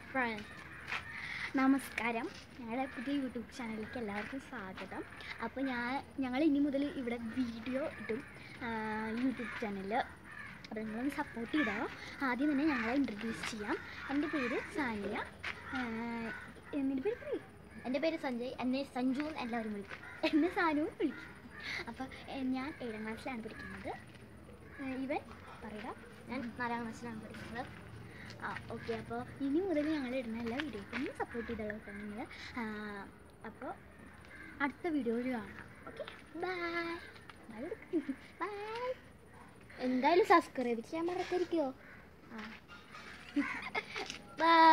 front നമസ്കാരം ഞങ്ങളുടെ പുതിയ യൂട്യൂബ് ചാനലിലേക്ക് എല്ലാവർക്കും സ്വാഗതം അപ്പോൾ ഞാൻ ഞങ്ങൾ ഇനി മുതൽ ഇവിടെ വീഡിയോ ഇടും ആ, യൂട്യൂബ് ചാനലിൽ അപ്പോൾ നിങ്ങളൊന്ന് സപ്പോർട്ട് ചെയ്താൽ ആദ്യം തന്നെ ഞങ്ങളെ ഇൻട്രൊഡ്യൂസ് ചെയ്യാം എൻ്റെ പേര് സാനിയ ആ, എന്നിൻ്റെ പേര് പറയൂ എൻ്റെ പേര് സഞ്ജയ് എന്നെ സഞ്ജു എന്ന് എല്ലാവരും വിളിക്കും എന്നെ സാനുവും വിളിക്കും അപ്പോൾ എ, ഞാൻ ഏഴാം ക്ലാസ്സിലാണ് പഠിക്കുന്നത് ആ, ഇവൻ പറയുക ഞാൻ നാലാം ക്ലാസ്സിലാണ് പഠിക്കുന്നത് ആ ഓക്കെ അപ്പോൾ ഇനി മുതൽ ഞങ്ങൾ ഇടുന്ന എല്ലാ വീഡിയോക്കും സപ്പോർട്ട് ചെയ്തോളൂ കേട്ടോ നിങ്ങൾ അപ്പോൾ അടുത്ത വീഡിയോയിൽ കാണാം ഓക്കെ ബൈ ബൈ എന്തായാലും സബ്സ്ക്രൈബ് ചെയ്യാൻ മറക്കരുതോ ആ ബൈ